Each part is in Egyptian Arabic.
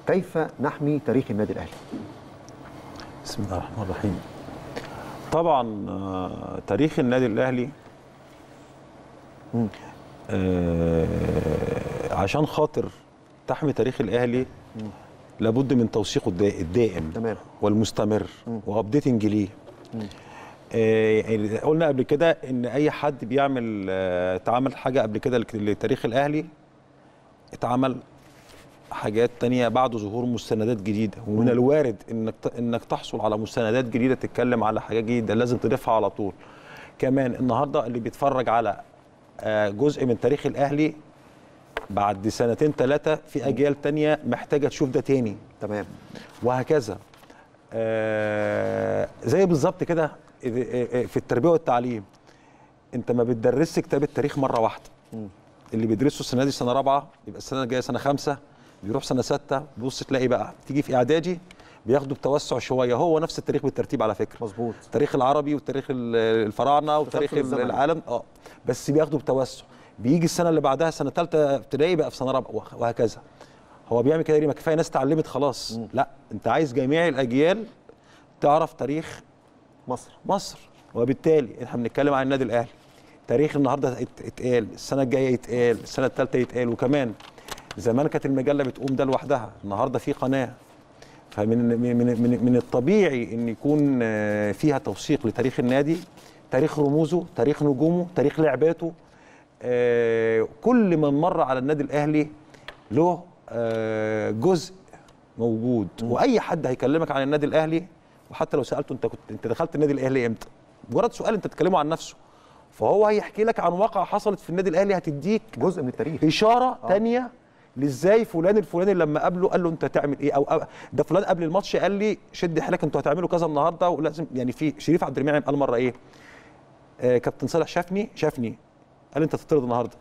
كيف نحمي تاريخ النادي الاهلي بسم الله الرحمن الرحيم طبعا آه، تاريخ النادي الاهلي مم. آه، عشان خاطر تحمي تاريخ الاهلي لابد من توثيقه الدا- الدائم تمام والمستمر مم. وابديتنج ليه مم. آه، يعني قلنا قبل كده ان اي حد بيعمل آه، اتعمل حاجه قبل كده لك- لتاريخ الاهلي اتعمل حاجات تانية بعد ظهور مستندات جديده ومن الوارد انك ت- انك تحصل على مستندات جديده تتكلم على حاجات جديده لازم تضيفها على طول كمان النهارده اللي بيتفرج على آه، جزء من تاريخ الاهلي بعد سنتين ثلاثه في اجيال تانية محتاجه تشوف ده تاني تمام وهكذا آه زي بالظبط كده إذ- آه، آه، في التربيه والتعليم انت ما بتدرسش كتاب التاريخ مره واحده مم. اللي بيدرسه السنه دي سنه رابعه يبقى السنه الجايه سنه خمسه بيروح سنه سته بص تلاقي بقى تيجي في اعدادي بياخدوا بتوسع شويه هو نفس التاريخ بالترتيب على فكره مظبوط التاريخ العربي والتاريخ ال- الفراعنه وتاريخ تسلسل الزمني. العالم اه بس بياخدوا بتوسع بيجي السنه اللي بعدها سنه ثالثه ابتدائي بقى في سنه رابعه وه- وهكذا هو بيعمل كده ليه ما كفايه ناس اتعلمت خلاص لا انت عايز جميع الاجيال تعرف تاريخ مصر مصر وبالتالي احنا بنتكلم عن النادي الاهلي تاريخ النهارده ات- اتقال السنه الجايه يتقال السنه الثالثه يتقال وكمان زمان كانت المجله بتقوم ده لوحدها النهارده في قناه فمن من من من, من الطبيعي ان يكون آه، فيها توثيق لتاريخ النادي تاريخ رموزه تاريخ نجومه تاريخ لعباته آه، كل من مر على النادي الاهلي له آه، جزء موجود واي حد هيكلمك عن النادي الاهلي وحتى لو سالته انت كنت انت دخلت النادي الاهلي امتى مجرد سؤال انت تتكلمه عن نفسه فهو هيحكي لك عن واقعه حصلت في النادي الاهلي هتديك جزء من التاريخ اشاره آه. تانية لازاي فلان الفلاني لما قابله قال له انت هتعمل ايه او أو- ده فلان قبل الماتش قال لي شد حيلك انتوا هتعملوا كذا النهارده ولازم يعني في شريف عبد المنعم قال مره ايه آه كابتن صالح شافني شافني قال انت تطرد النهارده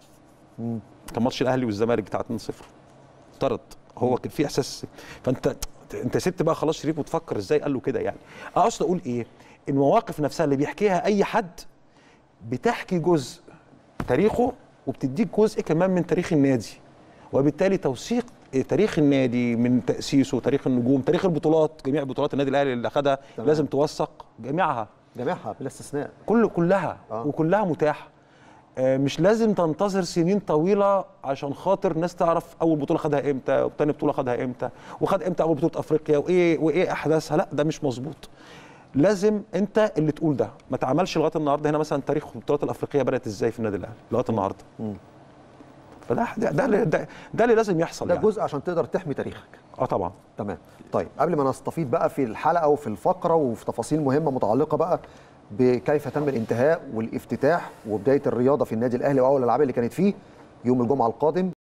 كان ماتش الاهلي والزمالك بتاع 2-0 طرد هو كان في احساس فانت انت سبت بقى خلاص شريف وتفكر ازاي قال له كده يعني اقصد اقول ايه المواقف نفسها اللي بيحكيها اي حد بتحكي جزء تاريخه وبتديك جزء كمان من تاريخ النادي وبالتالي توثيق تاريخ النادي من تاسيسه تاريخ النجوم تاريخ البطولات جميع بطولات النادي الاهلي اللي اخذها تمام. لازم توثق جميعها جميعها بلا استثناء كل كلها آه. آه. وكلها متاحه آه، مش لازم تنتظر سنين طويله عشان خاطر ناس تعرف اول بطوله خدها امتى وتاني بطوله خدها امتى وخد امتى اول بطوله افريقيا وايه وايه احداثها لا ده مش مظبوط لازم انت اللي تقول ده ما تعملش لغايه النهارده هنا مثلا تاريخ البطولات الافريقيه بدات ازاي في النادي الاهلي لغايه النهارده مم. فده ده ده, اللي- ده, ده اللي لازم يحصل ده يعني. جزء عشان تقدر تحمي تاريخك اه طبعا تمام طيب قبل ما نستفيد بقى في الحلقه وفي الفقره وفي تفاصيل مهمه متعلقه بقى بكيف تم الانتهاء والافتتاح وبدايه الرياضه في النادي الاهلي واول الالعاب اللي كانت فيه يوم الجمعه القادم